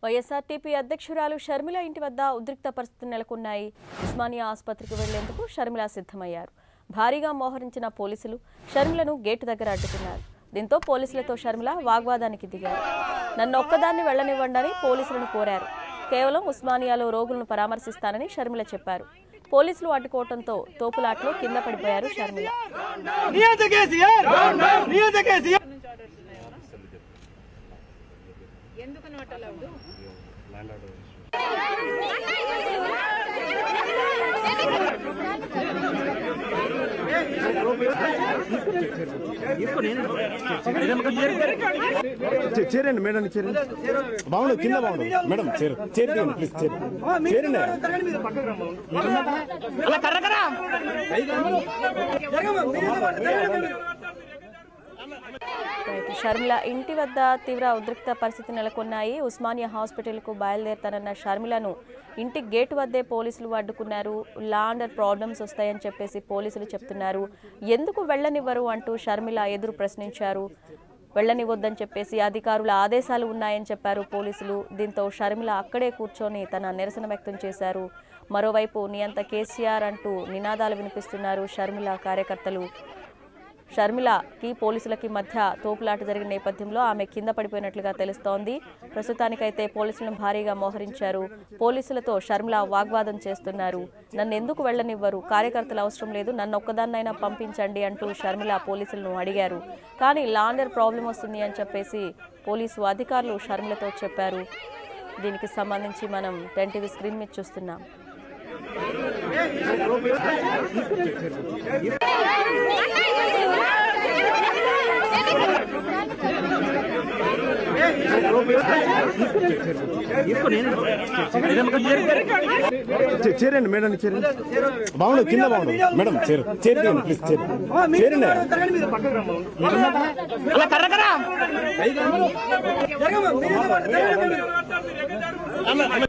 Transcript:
YSRTP అధ్యక్షురాలు షర్మిల ఇంటి వద్ద ఉద్రిక్త పరిస్థితులు నెలకొన్నాయి ఉస్మానియా ఆసుపత్రికి వెళ్లేందుకు షర్మిల సిద్ధమయ్యారు భారీగా మోహరించిన పోలీసులు షర్మిలను గేటు దగ్గర అడ్డుకున్నారు దీంతో పోలీసులతో షర్మిల వాగ్వాదానికి దిగారు నన్ను ఒక్కదాన్ని వెళ్లనివ్వండని పోలీసులను కోరారు కేవలం ఉస్మానియాలో రోగులను పరామర్శిస్తానని షర్మిల చెప్పారు పోలీసులు అడ్డుకోవడంతో తోపులాట్లో కింద పడిపోయారు షర్మిల నియంత కేసీఆర్ నియంత కేసీఆర్ ఎందుకు నాట్ అలౌడ్ చే- చేరండి మేడం చేరండి బాగుండు కింద బాగుండు మేడం చేరు చేరు ప్లీజ్ చేరు చేరండి అలా కర్రకరా రైట్. షర్మిల ఇంటి వద్ద తీవ్ర ఉద్రిక్త పరిస్థితి నెలకొన్నాయి ఉస్మానియా హాస్పిటల్కు బయలుదేరుతానన్న షర్మిలను ఇంటి గేటు వద్దే పోలీసులు అడ్డుకున్నారు లా అండర్ ప్రాబ్లమ్స్ వస్తాయని చెప్పేసి పోలీసులు చెప్తున్నారు ఎందుకు వెళ్ళనివ్వరు అంటూ షర్మిల ఎదురు ప్రశ్నించారు వెళ్ళనివ్వద్దని చెప్పేసి అధికారుల ఆదేశాలు ఉన్నాయని చెప్పారు పోలీసులు దీంతో షర్మిల అక్కడే కూర్చొని తన నిరసన వ్యక్తం చేశారు మరోవైపు నియంత కేసీఆర్ అంటూ నినాదాలు వినిపిస్తున్నారు షర్మిల కార్యకర్తలు షర్మిలకి పోలీసులకి మధ్య తోపులాట జరిగిన నేపథ్యంలో ఆమె కింద పడిపోయినట్లుగా తెలుస్తోంది ప్రస్తుతానికైతే పోలీసులను భారీగా మోహరించారు పోలీసులతో షర్మిల వాగ్వాదం చేస్తున్నారు నన్ను ఎందుకు వెళ్ళనివ్వరు కార్యకర్తలు అవసరం లేదు నన్ను ఒక్కదాన్నైనా పంపించండి అంటూ షర్మిల పోలీసులను అడిగారు కానీ లాండర్ ప్రాబ్లం వస్తుంది అని చెప్పేసి పోలీసు అధికారులు షర్మిలతో చెప్పారు దీనికి సంబంధించి మనం టెన్ టీవీ స్క్రీన్ మీద చూస్తున్నాం చే- చేరండి మేడం చేరండి బాగుండు కింద బాగుండు మేడం చేరు చేరు ప్లీజ్ చేరు చేరండి అలా కర్రకరా